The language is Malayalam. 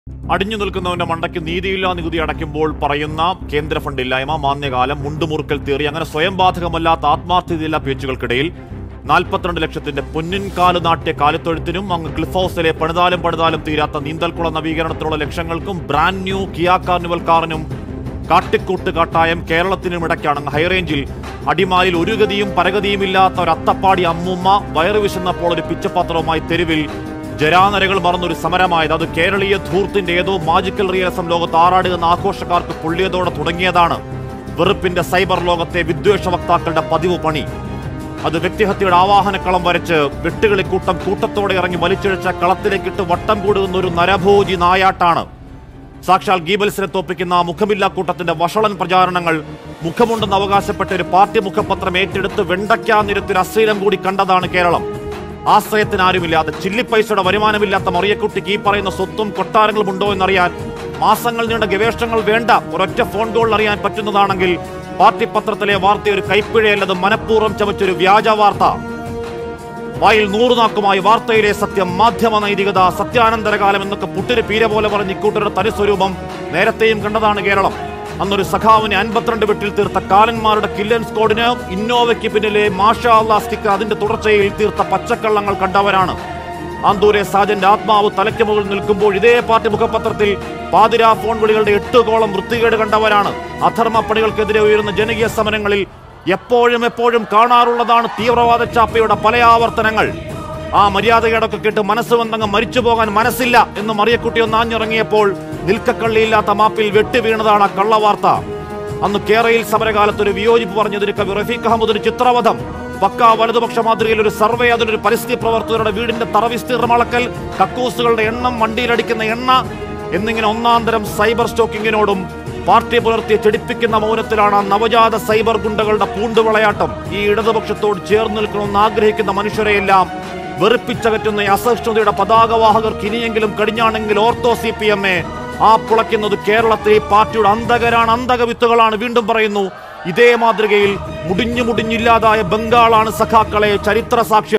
അടിഞ്ഞു നിൽക്കുന്നവന്റെ മണ്ടയ്ക്ക് നീതിയില്ലാ നികുതി അടയ്ക്കുമ്പോൾ പറയുന്ന കേന്ദ്ര ഫണ്ടില്ലായ്മ മാന്യകാലം മുണ്ടുമുറുക്കൽ തീറി അങ്ങനെ സ്വയം ബാധകമല്ലാത്ത ആത്മാർത്ഥതയില്ല പേച്ചുകൾക്കിടയിൽ നാൽപ്പത്തിരണ്ട് ലക്ഷത്തിന്റെ പൊന്നിൻ കാല് നാട്യ കാലിത്തൊഴുത്തിനും അങ്ങ് ക്ലിഫ് ഹൗസിലെ പണിതാലും പണിതാലും തീരാത്ത നീന്തൽക്കുള നവീകരണത്തിനുള്ള ലക്ഷങ്ങൾക്കും ബ്രാൻഡ് ന്യൂ കിയാ കാർണിവൽ കാറിനും കാട്ടിക്കൂട്ട് കാട്ടായം കേരളത്തിനും ഇടയ്ക്കാണ് അങ്ങ് ഹൈറേഞ്ചിൽ അടിമാലിൽ ഒരു ഗതിയും പരഗതിയും ഇല്ലാത്ത ഒരു അത്തപ്പാടി അമ്മുമ്മ വയറു വിശന്നപ്പോൾ ഒരു പിച്ചപാത്രവുമായി തെരുവിൽ ജരാനരകൾ മറന്നൊരു സമരമായത് അത് കേരളീയ ധൂർത്തിന്റെ ഏതോ മാജിക്കൽ റിയലിസം ലോകത്ത് ആറാടുന്ന ആഘോഷക്കാർക്ക് പൊള്ളിയതോടെ തുടങ്ങിയതാണ് വെറുപ്പിന്റെ സൈബർ ലോകത്തെ വിദ്വേഷ വക്താക്കളുടെ പതിവ് പണി അത് വ്യക്തിഹത്യയുടെ ആവാഹനക്കളം വരച്ച് വെട്ടുകളിക്കൂട്ടം കൂട്ടത്തോടെ ഇറങ്ങി വലിച്ചിഴച്ച കളത്തിലേക്കിട്ട് വട്ടം കൂടുന്ന ഒരു നരഭോജി നായാട്ടാണ് സാക്ഷാൽ ഗീബൽസിനെ തോപ്പിക്കുന്ന മുഖമില്ലാ കൂട്ടത്തിന്റെ വഷളൻ പ്രചാരണങ്ങൾ മുഖമുണ്ടെന്ന് അവകാശപ്പെട്ട ഒരു പാർട്ടി മുഖപത്രം ഏറ്റെടുത്ത് വെണ്ടയ്ക്കാ നിരത്തിൽ അശ്ലീലം കൂടി കണ്ടതാണ് കേരളം ആശ്രയത്തിന് ആരുമില്ലാതെ ചില്ലിപ്പൈസയുടെ വരുമാനമില്ലാത്ത മറിയക്കുട്ടിക്ക് ഈ പറയുന്ന സ്വത്തും കൊട്ടാരങ്ങളും ഉണ്ടോ എന്നറിയാൻ മാസങ്ങൾ നീണ്ട ഗവേഷണങ്ങൾ വേണ്ട ഒരൊറ്റ ഫോൺ കോളിൽ അറിയാൻ പറ്റുന്നതാണെങ്കിൽ പാർട്ടി പത്രത്തിലെ വാർത്ത ഒരു കൈപ്പിഴയല്ലത് മനഃപൂർവ്വം ചമച്ചൊരു വ്യാജ വാർത്ത വായിൽ നൂറുനാക്കുമായി വാർത്തയിലെ സത്യം മാധ്യമ നൈതികത സത്യാനന്തരകാലം എന്നൊക്കെ പുട്ടിന് പീര പോലെ പറഞ്ഞ് ഇക്കൂട്ടരുടെ തനിസ്വരൂപം നേരത്തെയും കണ്ടതാണ് കേരളം അന്നൊരു സഖാവിനെ അൻപത്തിരണ്ട് വെട്ടിൽ തീർത്ത കാലന്മാരുടെ കില്ലൻ സ്ക്വാഡിന് ഇന്നോവയ്ക്ക് പിന്നിലെ മാഷാ അല്ലാ സ്റ്റിക്കർ അതിന്റെ തുടർച്ചയിൽ തീർത്ത പച്ചക്കള്ളങ്ങൾ കണ്ടവരാണ് ആന്തൂരെ സാജന്റെ ആത്മാവ് തലയ്ക്ക് മുകളിൽ നിൽക്കുമ്പോൾ ഇതേ പാർട്ടി മുഖപത്രത്തിൽ പാതിരാ ഫോൺ വിളികളുടെ എട്ടുകോളം വൃത്തികേട് കണ്ടവരാണ് അധർമ്മ പണികൾക്കെതിരെ ഉയരുന്ന ജനകീയ സമരങ്ങളിൽ എപ്പോഴും എപ്പോഴും കാണാറുള്ളതാണ് തീവ്രവാദ ചാപ്പയുടെ പല ആവർത്തനങ്ങൾ ആ മര്യാദകേടൊക്കെ കേട്ട് മനസ്സ് വന്നങ്ങ് മരിച്ചു പോകാൻ മനസ്സില്ല എന്ന് മറിയക്കുട്ടി ഒന്ന് ആഞ്ഞിറങ്ങിയപ്പോൾ നിൽക്കക്കള്ളിയില്ലാത്ത മാപ്പിൽ വെട്ടി വീണതാണ് ആ കള്ളവാർത്ത അന്ന് കേരളയിൽ സമരകാലത്ത് ഒരു വിയോജിപ്പ് പറഞ്ഞതിന് കവി റഫീഖ് അഹമ്മദ് ഒരു ചിത്രവധം പക്ക വലതുപക്ഷ മാതൃകയിൽ ഒരു സർവേ അതിലൊരു പരിസ്ഥിതി പ്രവർത്തകരുടെ വീടിന്റെ തറ വിസ്തീർണം അളക്കൽ കക്കൂസുകളുടെ എണ്ണം വണ്ടിയിലടിക്കുന്ന എണ്ണ എന്നിങ്ങനെ ഒന്നാന്തരം സൈബർ സ്റ്റോക്കിങ്ങിനോടും പാർട്ടി പുലർത്തിയ ചെടിപ്പിക്കുന്ന മൗനത്തിലാണ് ആ നവജാത സൈബർ ഗുണ്ടകളുടെ പൂണ്ടുവിളയാട്ടം ഈ ഇടതുപക്ഷത്തോട് ചേർന്ന് നിൽക്കണമെന്ന് ആഗ്രഹിക്കുന്ന മനുഷ്യരെയെല്ലാം വെറുപ്പിച്ചകറ്റുന്ന ഈ അസഹിഷ്ണുതയുടെ പതാകവാഹകർക്ക് ഇനിയെങ്കിലും കടിഞ്ഞാണെങ്കിൽ ഓർത്തോ സി പി എം എ ആ പുളയ്ക്കുന്നത് കേരളത്തിലെ ഈ പാർട്ടിയുടെ അന്തകരാണ് അന്തകവിത്തുകളാണ് വീണ്ടും പറയുന്നു ഇതേ മാതൃകയിൽ മുടിഞ്ഞു മുടിഞ്ഞില്ലാതായ ബംഗാളാണ് സഖാക്കളെ ചരിത്ര സാക്ഷ്യം